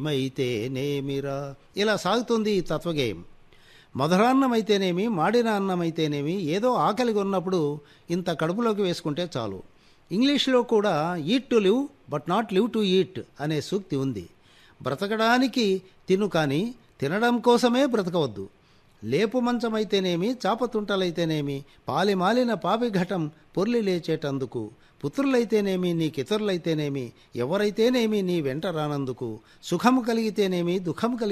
అయితేనేమిరా ఇలా సాగుతుంది ఈ తత్వగేయం మధురాన్నమైతేనేమి మాడిన అన్నమైతేనేమి ఏదో ఆకలిగా ఉన్నప్పుడు ఇంత కడుపులోకి వేసుకుంటే చాలు ఇంగ్లీష్లో కూడా eat to live but not live to eat అనే సూక్తి ఉంది బ్రతకడానికి తిను కానీ తినడం కోసమే బ్రతకవద్దు లేపు మంచమైతేనేమి చాపతుంటలైతేనేమి పాలి మాలిన పాపిఘటం పొర్లి లేచేటందుకు పుత్రులైతేనేమి నీకితరులైతేనేమి ఎవరైతేనేమి నీ వెంట రానందుకు సుఖము కలిగితేనేమి దుఃఖము కలిగి